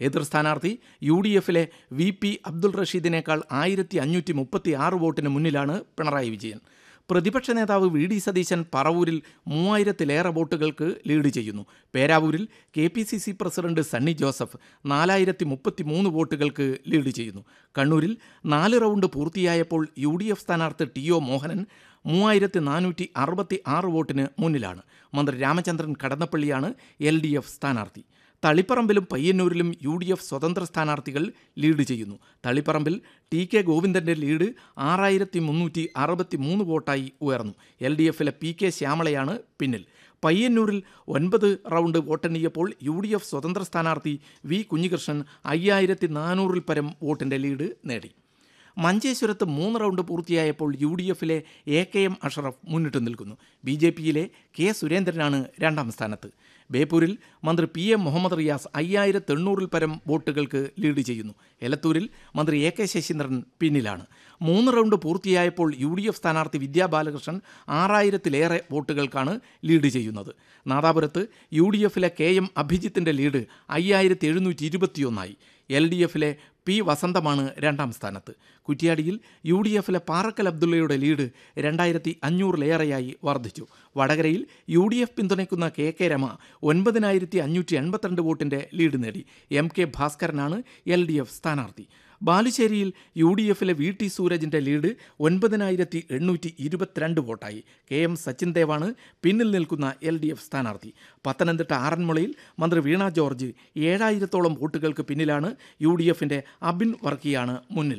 എതിർ സ്ഥാനാർത്ഥി U D എഫിലെ വി പി അബ്ദുൾ റഷീദിനേക്കാൾ ആയിരത്തി അഞ്ഞൂറ്റി മുപ്പത്തി ആറ് വോട്ടിന് മുന്നിലാണ് പിണറായി വിജയൻ പ്രതിപക്ഷ നേതാവ് വി ഡി സതീശൻ പറവൂരിൽ മൂവായിരത്തിലേറെ വോട്ടുകൾക്ക് ലീഡ് ചെയ്യുന്നു പേരാവൂരിൽ K P C C president Sunny Joseph നാലായിരത്തി മുപ്പത്തി മൂന്ന് വോട്ടുകൾക്ക് ലീഡ് ചെയ്യുന്നു കണ്ണൂരിൽ നാല് റൗണ്ട് പൂർത്തിയായപ്പോൾ യു ഡി എഫ് സ്ഥാനാർത്ഥി ടി ഒ മോഹനൻ മൂവായിരത്തി നാനൂറ്റി അറുപത്തി ആറ് വോട്ടിന് മുന്നിലാണ് മന്ത്രി രാമചന്ദ്രൻ കടന്നപ്പള്ളിയാണ് എൽ ഡി എഫ് സ്ഥാനാർത്ഥി തളിപ്പറമ്പിലും പയ്യന്നൂരിലും യു ഡി എഫ് സ്വതന്ത്ര സ്ഥാനാർത്ഥികൾ ലീഡ് ചെയ്യുന്നു തളിപ്പറമ്പിൽ ടി കെ ഗോവിന്ദൻ്റെ ലീഡ് ആറായിരത്തി മുന്നൂറ്റി അറുപത്തി മൂന്ന് വോട്ടായി ഉയർന്നു എൽ ഡി എഫിലെ പി കെ ശ്യാമളയാണ് പിന്നിൽ പയ്യന്നൂരിൽ ഒൻപത് റൗണ്ട് വോട്ടെണ്ണിയപ്പോൾ യു ഡി എഫ് സ്വതന്ത്ര സ്ഥാനാർത്ഥി വി കുഞ്ഞികൃഷ്ണൻ അയ്യായിരത്തി നാനൂറിൽ പരം വോട്ടിൻ്റെ ലീഡ് നേടി മഞ്ചേശ്വരത്ത് മൂന്ന് റൗണ്ട് പൂർത്തിയായപ്പോൾ യു ഡി എഫിലെ എ കെ എം അഷറഫ് മുന്നിട്ട് നിൽക്കുന്നു ബി ജെ പിയിലെ കെ സുരേന്ദ്രനാണ് രണ്ടാം സ്ഥാനത്ത് ബേപ്പൂരിൽ മന്ത്രി പി എം മുഹമ്മദ് റിയാസ് അയ്യായിരത്തി എണ്ണൂറിൽ പരം വോട്ടുകൾക്ക് ലീഡ് ചെയ്യുന്നു എലത്തൂരിൽ മന്ത്രി എ കെ ശശീന്ദ്രൻ പിന്നിലാണ് മൂന്ന് റൗണ്ട് പൂർത്തിയായപ്പോൾ യു ഡി എഫ് സ്ഥാനാർത്ഥി വിദ്യാ ബാലകൃഷ്ണൻ ആറായിരത്തിലേറെ വോട്ടുകൾക്കാണ് ലീഡ് ചെയ്യുന്നത് നാദാപുരത്ത് യു ഡി എഫിലെ കെ എം അഭിജിത്തിൻ്റെ ലീഡ് അയ്യായിരത്തി എഴുന്നൂറ്റി ഇരുപത്തിയൊന്നായി എൽ ഡി എഫിലെ പി വസന്തമാണ് രണ്ടാം സ്ഥാനത്ത് കുറ്റ്യാടിയിൽ യു ഡി എഫിലെ പാറക്കൽ അബ്ദുള്ളയുടെ ലീഡ് രണ്ടായിരത്തി അഞ്ഞൂറിലേറെയായി വർദ്ധിച്ചു വടകരയിൽ യു ഡി എഫ് പിന്തുണയ്ക്കുന്ന കെ കെ രമ ഒൻപതിനായിരത്തി അഞ്ഞൂറ്റി എൺപത്തിരണ്ട് വോട്ടിൻ്റെ ലീഡ് നേടി എം കെ ഭാസ്കരനാണ് എൽ ഡി എഫ് സ്ഥാനാർത്ഥി ബാലുശ്ശേരിയിൽ യു ഡി എഫിലെ വി ടി സൂരജിൻ്റെ ലീഡ് ഒൻപതിനായിരത്തി എണ്ണൂറ്റി ഇരുപത്തിരണ്ട് വോട്ടായി കെ എം സച്ചിൻ ദേവാണ് പിന്നിൽ നിൽക്കുന്ന എൽ ഡി എഫ് സ്ഥാനാർത്ഥി പത്തനംതിട്ട ആറന്മുളയിൽ മന്ത്രി വീണ ജോർജ് ഏഴായിരത്തോളം വോട്ടുകൾക്ക് പിന്നിലാണ് യു ഡി എഫിൻ്റെ അബിൻ വർക്കിയാണ് മുന്നിൽ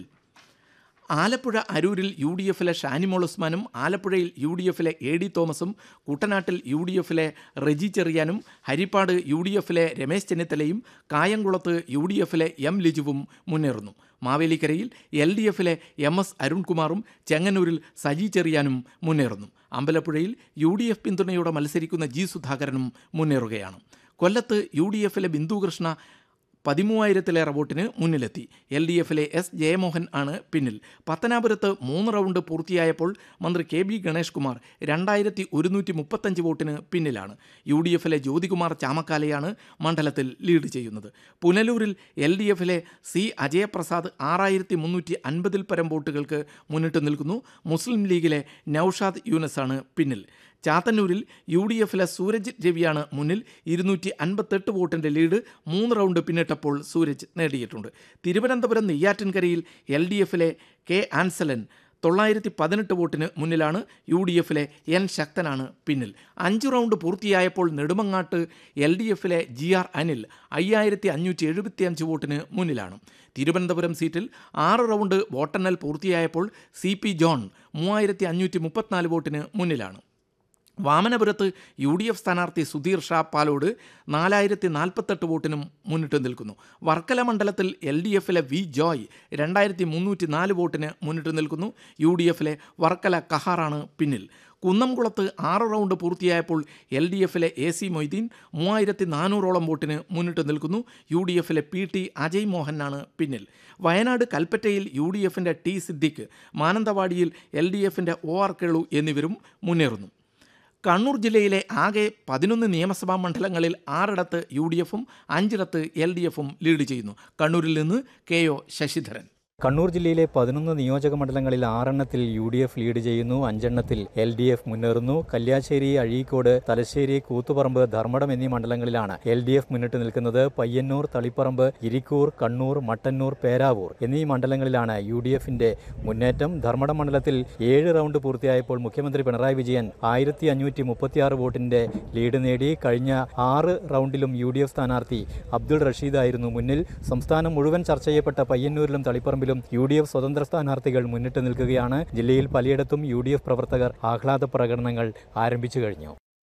ആലപ്പുഴ അരൂരിൽ യു ഡി എഫിലെ ഷാനിമോൾ ഉസ്മാനും ആലപ്പുഴയിൽ യു ഡി എഫിലെ എ ഡി തോമസും കുട്ടനാട്ടിൽ യു ഡി എഫിലെ റെജി ചെറിയാനും ഹരിപ്പാട് യു ഡി എഫിലെ രമേശ് ചെന്നിത്തലയും കായംകുളത്ത് യു ഡി എഫിലെ എം ലിജുവും മുന്നേറുന്നു മാവേലിക്കരയിൽ എൽ ഡി എഫിലെ എം എസ് അരുൺകുമാറും ചെങ്ങന്നൂരിൽ സജി ചെറിയാനും മുന്നേറുന്നു അമ്പലപ്പുഴയിൽ യു ഡി എഫ് പിന്തുണയോടെ മത്സരിക്കുന്ന ജി സുധാകരനും മുന്നേറുകയാണ് കൊല്ലത്ത് യു ഡി എഫിലെ ബിന്ദുകൃഷ്ണ പതിമൂവായിരത്തിലേറെ വോട്ടിന് മുന്നിലെത്തി എൽ ഡി എഫിലെ എസ് ജയമോഹൻ ആണ് പിന്നിൽ പത്തനാപുരത്ത് മൂന്ന് റൗണ്ട് പൂർത്തിയായപ്പോൾ മന്ത്രി കെ ബി ഗണേഷ് കുമാർ രണ്ടായിരത്തി ഒരുന്നൂറ്റി മുപ്പത്തഞ്ച് വോട്ടിന് പിന്നിലാണ് യു ഡി എഫിലെ ജ്യോതികുമാർ ചാമക്കാലയാണ് മണ്ഡലത്തിൽ ലീഡ് ചെയ്യുന്നത് പുനലൂരിൽ എൽ ഡി എഫിലെ സി അജയപ്രസാദ് ആറായിരത്തി മുന്നൂറ്റി അൻപതിൽ പരം വോട്ടുകൾക്ക് മുന്നിട്ട് നിൽക്കുന്നു മുസ്ലിം ലീഗിലെ നൌഷാദ് യൂനസാണ് പിന്നിൽ ചാത്തന്നൂരിൽ യു ഡി എഫിലെ സൂരജ് രവിയാണ് മുന്നിൽ ഇരുന്നൂറ്റി അൻപത്തെട്ട് വോട്ടിൻ്റെ ലീഡ് മൂന്ന് റൗണ്ട് പിന്നിട്ടപ്പോൾ സൂരജ് നേടിയിട്ടുണ്ട് തിരുവനന്തപുരം നെയ്യാറ്റിൻകരയിൽ എൽ ഡി എഫിലെ കെ ആൻസലൻ തൊള്ളായിരത്തി പതിനെട്ട് വോട്ടിന് മുന്നിലാണ് യു ഡി എഫിലെ എൻ ശക്തനാണ് പിന്നിൽ അഞ്ച് റൗണ്ട് പൂർത്തിയായപ്പോൾ നെടുമങ്ങാട്ട് എൽ ഡി എഫിലെ ജി ആർ അനിൽ അയ്യായിരത്തി അഞ്ഞൂറ്റി എഴുപത്തിയഞ്ച് വോട്ടിന് മുന്നിലാണ് തിരുവനന്തപുരം സീറ്റിൽ ആറ് റൗണ്ട് വോട്ടെണ്ണൽ പൂർത്തിയായപ്പോൾ സി പി ജോൺ മൂവായിരത്തി അഞ്ഞൂറ്റി മുപ്പത്തിനാല് വോട്ടിന് മുന്നിലാണ് വാമനപുരത്ത് യു ഡി എഫ് സ്ഥാനാർത്ഥി സുധീർ ഷാ പാലോട് നാലായിരത്തി നാൽപ്പത്തെട്ട് വോട്ടിനും മുന്നിട്ട് നിൽക്കുന്നു വർക്കല മണ്ഡലത്തിൽ എൽ ഡി എഫിലെ വി ജോയ് രണ്ടായിരത്തി മുന്നൂറ്റി നാല് വോട്ടിന് മുന്നിട്ട് നിൽക്കുന്നു യു ഡി എഫിലെ വർക്കല കഹാറാണ് പിന്നിൽ കുന്നംകുളത്ത് ആറ് റൗണ്ട് പൂർത്തിയായപ്പോൾ എൽ ഡി എഫിലെ എ സി മൊയ്തീൻ മൂവായിരത്തി നാനൂറോളം വോട്ടിന് മുന്നിട്ട് നിൽക്കുന്നു യു ഡി എഫിലെ പി ടി അജയ് മോഹനാണ് പിന്നിൽ വയനാട് കൽപ്പറ്റയിൽ യു ഡി എഫിൻ്റെ ടി സിദ്ദിഖ് മാനന്തവാടിയിൽ എൽ ഡി എഫിൻ്റെ ഒ ആർ കേളു എന്നിവരും മുന്നേറുന്നു കണ്ണൂർ ജില്ലയിലെ ആകെ പതിനൊന്ന് നിയമസഭാ മണ്ഡലങ്ങളിൽ ആറിടത്ത് യു ഡി എഫും അഞ്ചിടത്ത് എൽ ഡി എഫും ലീഡ് ചെയ്യുന്നു കണ്ണൂരിൽ നിന്ന് കെ ഒ ശശിധരൻ കണ്ണൂർ ജില്ലയിലെ പതിനൊന്ന് നിയോജക മണ്ഡലങ്ങളിൽ ആറെണ്ണത്തിൽ യു ഡി എഫ് ലീഡ് ചെയ്യുന്നു അഞ്ചെണ്ണത്തിൽ എൽ ഡി എഫ് മുന്നേറുന്നു കല്യാശ്ശേരി അഴീക്കോട് തലശ്ശേരി കൂത്തുപറമ്പ് ധർമ്മടം എന്നീ മണ്ഡലങ്ങളിലാണ് എൽ ഡി എഫ് മുന്നിട്ട് നിൽക്കുന്നത് പയ്യന്നൂർ തളിപ്പറമ്പ് ഇരിക്കൂർ കണ്ണൂർ മട്ടന്നൂർ പേരാവൂർ എന്നീ മണ്ഡലങ്ങളിലാണ് യു ഡി എഫിന്റെ മുന്നേറ്റം ധർമ്മടം മണ്ഡലത്തിൽ ഏഴ് റൗണ്ട് പൂർത്തിയായപ്പോൾ മുഖ്യമന്ത്രി പിണറായി വിജയൻ ആയിരത്തി അഞ്ഞൂറ്റി മുപ്പത്തിയാറ് വോട്ടിന്റെ ലീഡ് നേടി കഴിഞ്ഞ ആറ് റൗണ്ടിലും യു ഡി എഫ് സ്ഥാനാർത്ഥി അബ്ദുൾ റഷീദായിരുന്നു മുന്നിൽ സംസ്ഥാനം മുഴുവൻ ചർച്ച ചെയ്യപ്പെട്ട പയ്യന്നൂരിലും തളിപ്പറമ്പിലും യു ഡി എഫ് സ്വതന്ത്ര സ്ഥാനാർത്ഥികൾ മുന്നിട്ട് നിൽക്കുകയാണ് ജില്ലയിൽ പലയിടത്തും യു ഡി എഫ് പ്രവർത്തകർ ആഹ്ലാദ പ്രകടനങ്ങൾ ആരംഭിച്ചു കഴിഞ്ഞു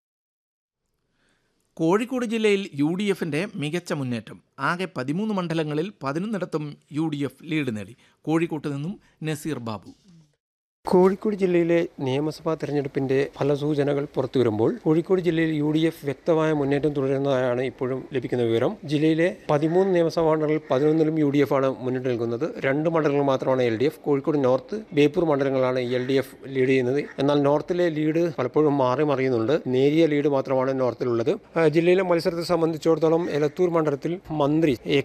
കോഴിക്കോട് ജില്ലയിൽ യു ഡി എഫിൻ്റെ മികച്ച മുന്നേറ്റം ആകെ പതിമൂന്ന് മണ്ഡലങ്ങളിൽ പതിനൊന്നിടത്തും യു ഡി എഫ് ലീഡ് നേടി കോഴിക്കോട്ട് നിന്നും നസീർ ബാബു കോഴിക്കോട് ജില്ലയിലെ നിയമസഭാ തെരഞ്ഞെടുപ്പിന്റെ ഫലസൂചനകൾ പുറത്തു വരുമ്പോൾ കോഴിക്കോട് ജില്ലയിൽ യു ഡി എഫ് വ്യക്തമായ മുന്നേറ്റം തുടരുന്നതായാണ് ഇപ്പോഴും ലഭിക്കുന്ന വിവരം ജില്ലയിലെ പതിമൂന്ന് നിയമസഭാ മണ്ഡലങ്ങളിൽ പതിനൊന്നിലും യു ഡി എഫ് ആണ് മുന്നിട്ട് നിൽക്കുന്നത് രണ്ട് മണ്ഡലങ്ങൾ മാത്രമാണ് L D F Kozhikode north Beypore മണ്ഡലങ്ങളാണ് എൽ ഡി എഫ് ലീഡ് ചെയ്യുന്നത് എന്നാൽ നോർത്തിലെ ലീഡ് പലപ്പോഴും മാറി മറിയുന്നുണ്ട് നേരിയ ലീഡ് മാത്രമാണ് നോർത്തിലുള്ളത് ആ, ജില്ലയിലെ മത്സരത്തെ സംബന്ധിച്ചിടത്തോളം എലത്തൂർ മണ്ഡലത്തിൽ മന്ത്രി എ